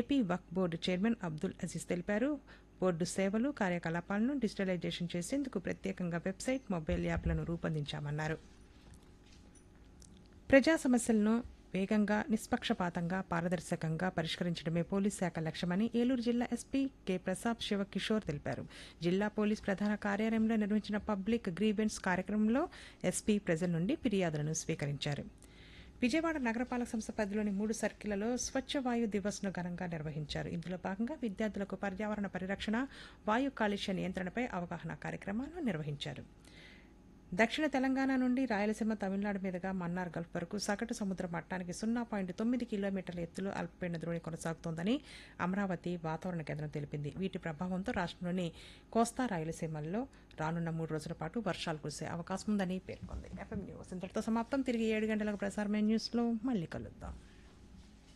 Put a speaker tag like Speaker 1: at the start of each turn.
Speaker 1: AP వక్ board chairman Abdul Aziz తెలిపారు board సేవలు కార్యకలాపాలను డిజిటలైజేషన్ చేసేందుకు ప్రత్యేకంగా వెబ్సైట్ మొబైల్ యాప్లను రూపొందించామన్నారు ప్రజా సమస్యలను వేగంగా నిష్పక్షపాతంగా పారదర్శకంగా పరిష్కరించడమే పోలీస్ శాఖ లక్ష్యమని ఏలూరు జిల్లా ఎస్పీ కె ప్రసాద్ శివకిషోర్ తెలిపారు జిల్లా పోలీస్ ప్రధాన కార్యాలయంలో నిర్వహించిన పబ్లిక్ గ్రీవెన్స్ కార్యక్రమంలో ఎస్పీ ప్రజల నుండి ఫిర్యాదులను స్వీకరించారు విజయవాడ నగరపాలక సంస్థ పరిధిలోని మూడు సర్కిళ్లలో స్వచ్ఛ వాయు దివస్ను ఘనంగా నిర్వహించారు ఇందులో భాగంగా విద్యార్థులకు పర్యావరణ పరిరక్షణ వాయు కాలుష్య నియంత్రణపై అవగాహన కార్యక్రమాలను నిర్వహించారు దక్షిణ తెలంగాణ నుండి రాయలసీమ తమిళనాడు మీదుగా మన్నార్ గల్ఫ్ వరకు సగటు సముద్ర మట్టానికి సున్నా పాయింట్ తొమ్మిది కిలోమీటర్ల ఎత్తులో అల్పపీడన ద్రోణి కొనసాగుతోందని అమరావతి వాతావరణ కేంద్రం తెలిపింది వీటి ప్రభావంతో రాష్ట్రంలోని కోస్తా రాయలసీమల్లో రానున్న మూడు రోజుల పాటు వర్షాలు కురిసే అవకాశం ఉందని పేర్కొంది ఎఫ్ఎం న్యూస్ ఇంతటితో సమాప్తం తిరిగి ఏడు గంటలకు ప్రసారమైన న్యూస్లో మళ్ళీ కలుద్దాం